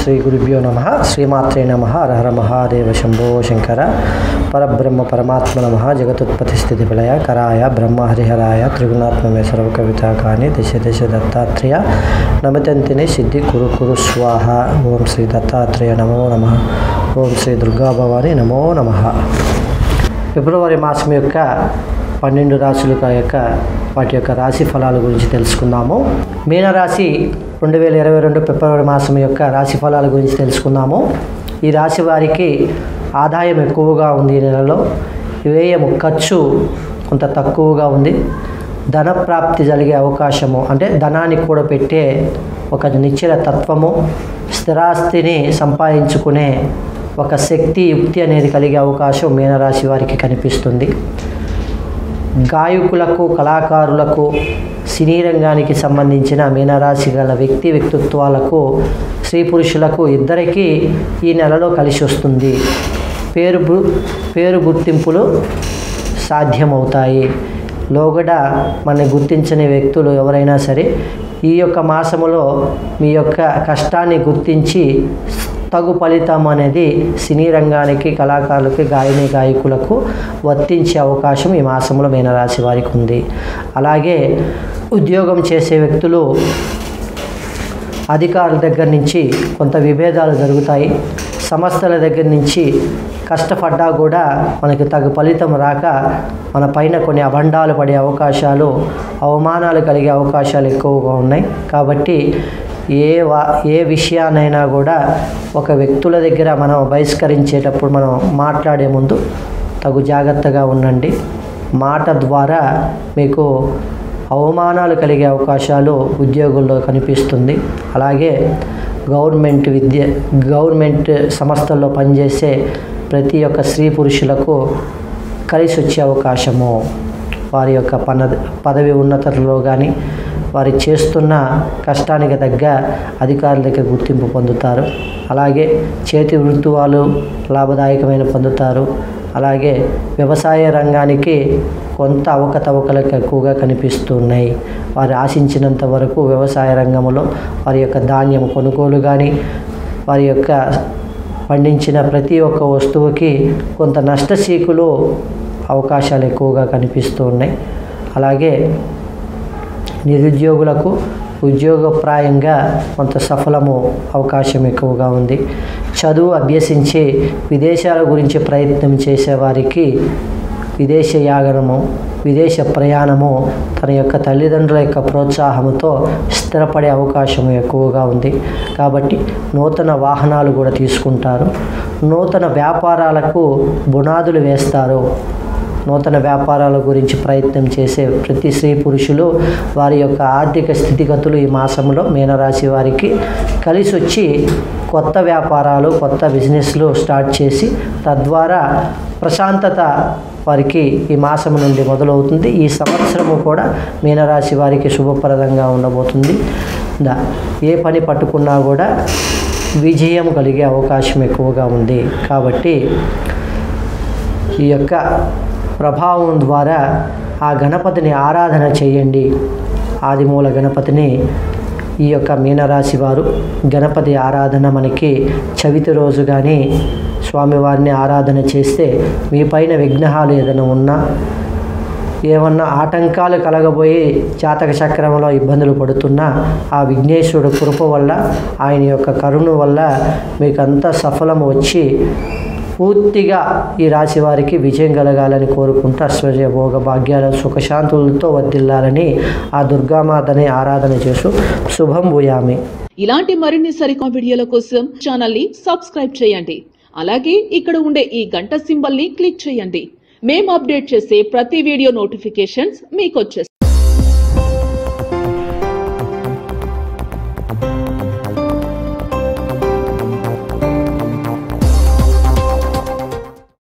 శ్రీ గురుభ్యో నమ శ్రీమాత్రే నమ హర మహాదేవ శంభో శంకర పరబ్రహ్మ పరమాత్మ నమ జగతుత్పత్తి స్థితి ప్రళయ కరాయ బ్రహ్మ హరిహరాయ త్రిగుణాత్మమే సర్వ కవితాకాని దిశ దిశ దత్తాత్రేయ నమితంతిని సిద్ధి కురు కురు స్వాహ ఓం శ్రీ దత్తాత్రేయ నమో నమ ఓం శ్రీ దుర్గా భవాని నమో నమ ఫిబ్రవరి మాసం యొక్క పన్నెండు రాశుల యొక్క వాటి యొక్క రాశి ఫలాల గురించి తెలుసుకుందాము మీనరాశి రెండు వేల ఇరవై రెండు ఫిబ్రవరి మాసం యొక్క రాశి ఫలాల గురించి తెలుసుకుందాము ఈ రాశి వారికి ఆదాయం ఎక్కువగా ఉంది ఈ నెలలో వ్యయం ఖర్చు కొంత తక్కువగా ఉంది ధన ప్రాప్తి జరిగే అవకాశము అంటే ధనాన్ని కూడా పెట్టే ఒక నిశ్చల తత్వము స్థిరాస్తిని సంపాదించుకునే ఒక శక్తి యుక్తి అనేది కలిగే అవకాశం మీనరాశి వారికి కనిపిస్తుంది గాయకులకు కళాకారులకు సినీ రంగానికి సంబంధించిన మీనరాశి గల వ్యక్తి వ్యక్తిత్వాలకు స్త్రీ పురుషులకు ఇద్దరికీ ఈ నెలలో కలిసి వస్తుంది పేరు గు- పేరు గుర్తింపులు సాధ్యమవుతాయి లోగడ మన గుర్తించని వ్యక్తులు ఎవరైనా సరే ఈ యొక్క మాసములో మీ యొక్క కష్టాన్ని గుర్తించి తగు ఫలితం అనేది సినీ రంగానికి కళాకారులకి గాయని గాయకులకు వర్తించే అవకాశం ఈ మాసంలో మీనరాశి వారికి ఉంది అలాగే ఉద్యోగం చేసే వ్యక్తులు అధికారుల దగ్గర నుంచి కొంత విభేదాలు జరుగుతాయి సంస్థల దగ్గర నుంచి కష్టపడ్డా కూడా మనకి తగు ఫలితం రాక మన పైన కొన్ని అభండాలు పడే అవకాశాలు అవమానాలు కలిగే అవకాశాలు ఎక్కువగా ఉన్నాయి కాబట్టి ఏ వా ఏ విషయానైనా కూడా ఒక వ్యక్తుల దగ్గర మనం బహిష్కరించేటప్పుడు మనం మాట్లాడే ముందు తగు జాగ్రత్తగా ఉండండి మాట ద్వారా మీకు అవమానాలు కలిగే అవకాశాలు ఉద్యోగుల్లో కనిపిస్తుంది అలాగే గవర్నమెంట్ విద్య గవర్నమెంట్ సంస్థల్లో పనిచేసే ప్రతి ఒక్క స్త్రీ పురుషులకు కలిసి వచ్చే అవకాశము వారి యొక్క పన పదవి ఉన్నతలో కానీ వారి చేస్తున్న కష్టానికి తగ్గ అధికారుల దగ్గర గుర్తింపు పొందుతారు అలాగే చేతి వృత్తువాలు లాభదాయకమైన పొందుతారు అలాగే వ్యవసాయ రంగానికి కొంత అవకతవకలకు ఎక్కువగా కనిపిస్తున్నాయి వారు ఆశించినంత వరకు వ్యవసాయ రంగంలో వారి యొక్క ధాన్యం కొనుగోలు కానీ వారి యొక్క పండించిన ప్రతి ఒక్క వస్తువుకి కొంత నష్టసీకులు అవకాశాలు ఎక్కువగా కనిపిస్తూ ఉన్నాయి అలాగే నిరుద్యోగులకు ఉద్యోగప్రాయంగా కొంత సఫలము అవకాశం ఎక్కువగా ఉంది చదువు అభ్యసించి విదేశాల గురించి ప్రయత్నం చేసేవారికి విదేశ యాగనము విదేశ ప్రయాణము తన యొక్క తల్లిదండ్రుల యొక్క ప్రోత్సాహంతో స్థిరపడే అవకాశం ఎక్కువగా ఉంది కాబట్టి నూతన వాహనాలు కూడా తీసుకుంటారు నూతన వ్యాపారాలకు బునాదులు వేస్తారు నూతన వ్యాపారాల గురించి ప్రయత్నం చేసే ప్రతి స్త్రీ పురుషులు వారి యొక్క ఆర్థిక స్థితిగతులు ఈ మాసంలో మీనరాశి వారికి కలిసి వచ్చి కొత్త వ్యాపారాలు కొత్త బిజినెస్లు స్టార్ట్ చేసి తద్వారా ప్రశాంతత వారికి ఈ మాసం నుండి మొదలవుతుంది ఈ సంవత్సరము కూడా మీనరాశి వారికి శుభప్రదంగా ఉండబోతుంది దా ఏ పని పట్టుకున్నా కూడా విజయం కలిగే అవకాశం ఎక్కువగా ఉంది కాబట్టి ఈ యొక్క ప్రభావం ద్వారా ఆ గణపతిని ఆరాధన చేయండి ఆదిమూల గణపతిని ఈ యొక్క మీనరాశి వారు గణపతి ఆరాధన మనకి చవితి రోజు కానీ స్వామివారిని ఆరాధన చేస్తే మీ పైన విఘ్నహాలు ఏదైనా ఉన్నా ఏమన్నా ఆటంకాలు కలగబోయి జాతక చక్రంలో ఇబ్బందులు పడుతున్నా ఆ విఘ్నేశ్వరుడు కృప వల్ల ఆయన యొక్క కరుణ వల్ల మీకంతా సఫలం వచ్చి పూర్తిగా ఈ రాశి వారికి విజయం కలగాలని కోరుకుంటూ అశ్వర్య భోగ భాగ్యాల సుఖశాంతులతో వర్దిల్లాలని ఆ దుర్గామాతని ఆరాధన చేస్తూ శుభం భూయామి ఇలాంటి మరిన్ని సరికొత్త వీడియోల కోసం ఛానల్ ని సబ్స్క్రైబ్ చేయండి అలాగే ఇక్కడ ఉండే ఈ గంట సింబల్ ని క్లిక్ చేయండి మేము అప్డేట్ చేసే ప్రతి వీడియో నోటిఫికేషన్స్ మీకు వచ్చేస్తాయి